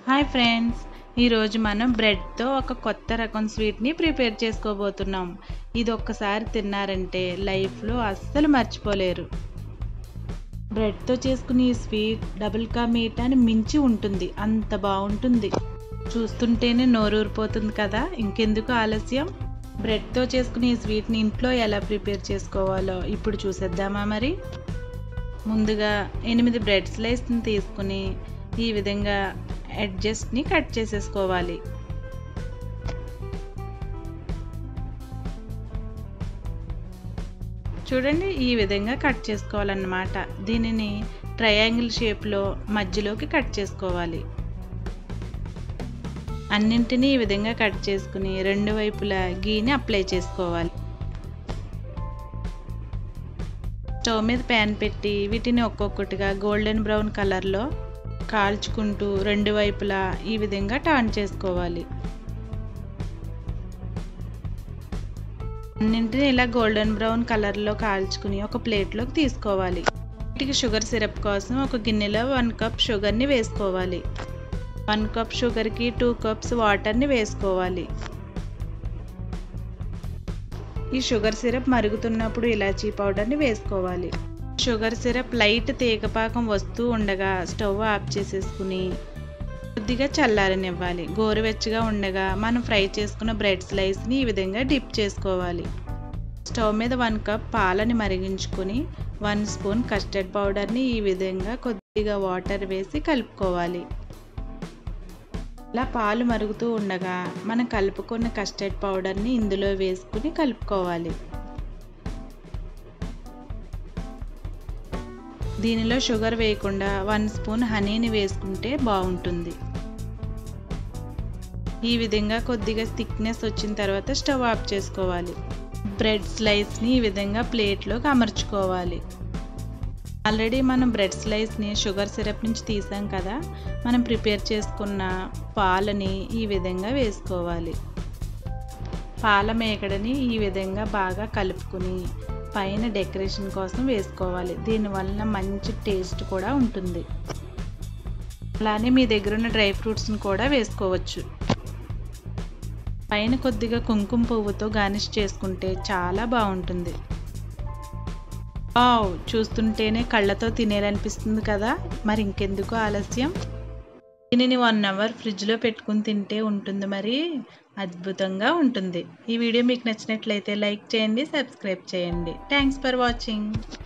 hi friends ఈరోజు మనం బ్రెడ్తో ఒక కొత్త రకం స్వీట్ని ప్రిపేర్ చేసుకోబోతున్నాం ఇది ఒక్కసారి తిన్నారంటే లైఫ్లో అస్సలు మర్చిపోలేరు బ్రెడ్తో చేసుకునే ఈ స్వీట్ డబుల్ కా మీట్ అని మించి ఉంటుంది అంత బాగుంటుంది చూస్తుంటేనే నోరూరిపోతుంది కదా ఇంకెందుకు ఆలస్యం బ్రెడ్తో చేసుకునే ఈ స్వీట్ని ఇంట్లో ఎలా ప్రిపేర్ చేసుకోవాలో ఇప్పుడు చూసేద్దామా మరి ముందుగా ఎనిమిది బ్రెడ్ స్లైస్ని తీసుకుని ఈ విధంగా అడ్జస్ట్ని కట్ చేసేసుకోవాలి చూడండి ఈ విధంగా కట్ చేసుకోవాలన్నమాట దీనిని ట్రయాంగిల్ షేప్లో మధ్యలోకి కట్ చేసుకోవాలి అన్నింటినీ ఈ విధంగా కట్ చేసుకుని రెండు వైపులా గీని అప్లై చేసుకోవాలి స్టవ్ మీద ప్యాన్ పెట్టి వీటిని ఒక్కొక్కటిగా గోల్డెన్ బ్రౌన్ కలర్లో కాల్చుకుంటూ రెండు వైపులా ఈ విధంగా టర్న్ చేసుకోవాలి అన్నింటిని ఇలా గోల్డెన్ బ్రౌన్ కలర్లో కాల్చుకుని ఒక ప్లేట్లోకి తీసుకోవాలి వీటికి షుగర్ సిరప్ కోసం ఒక గిన్నెలో వన్ కప్ షుగర్ని వేసుకోవాలి వన్ కప్ షుగర్కి టూ కప్స్ వాటర్ని వేసుకోవాలి ఈ షుగర్ సిరప్ మరుగుతున్నప్పుడు ఇలాచీ పౌడర్ని వేసుకోవాలి షుగర్ సిరప్ లైట్ తీగపాకం వస్తూ ఉండగా స్టవ్ ఆఫ్ చేసేసుకుని కొద్దిగా చల్లారనివ్వాలి గోరువెచ్చగా ఉండగా మనం ఫ్రై చేసుకున్న బ్రెడ్ స్లైస్ని ఈ విధంగా డిప్ చేసుకోవాలి స్టవ్ మీద వన్ కప్ పాలని మరిగించుకొని వన్ స్పూన్ కస్టర్డ్ పౌడర్ని ఈ విధంగా కొద్దిగా వాటర్ వేసి కలుపుకోవాలి ఇలా పాలు మరుగుతూ ఉండగా మనం కలుపుకున్న కస్టర్డ్ పౌడర్ని ఇందులో వేసుకుని కలుపుకోవాలి దీనిలో షుగర్ వేయకుండా వన్ స్పూన్ హనీని వేసుకుంటే బాగుంటుంది ఈ విధంగా కొద్దిగా థిక్నెస్ వచ్చిన తర్వాత స్టవ్ ఆఫ్ చేసుకోవాలి బ్రెడ్ స్లైస్ని ఈ విధంగా ప్లేట్లోకి అమర్చుకోవాలి ఆల్రెడీ మనం బ్రెడ్ స్లైస్ని షుగర్ సిరప్ నుంచి తీసాం కదా మనం ప్రిపేర్ చేసుకున్న పాలని ఈ విధంగా వేసుకోవాలి పాల మేకడని ఈ విధంగా బాగా కలుపుకుని పైన డెకరేషన్ కోసం వేసుకోవాలి దీనివల్ల మంచి టేస్ట్ కూడా ఉంటుంది అలానే మీ దగ్గర ఉన్న డ్రై ఫ్రూట్స్ని కూడా వేసుకోవచ్చు పైన కొద్దిగా కుంకుమ పువ్వుతో గార్నిష్ చేసుకుంటే చాలా బాగుంటుంది వావ్ చూస్తుంటేనే కళ్ళతో తినేయాలనిపిస్తుంది కదా మరి ఇంకెందుకు ఆలస్యం దీనిని వన్ అవర్ ఫ్రిడ్జ్లో పెట్టుకుని తింటే ఉంటుంది మరి అద్భుతంగా ఉంటుంది ఈ వీడియో మీకు నచ్చినట్లయితే లైక్ చేయండి సబ్స్క్రైబ్ చేయండి థ్యాంక్స్ ఫర్ వాచింగ్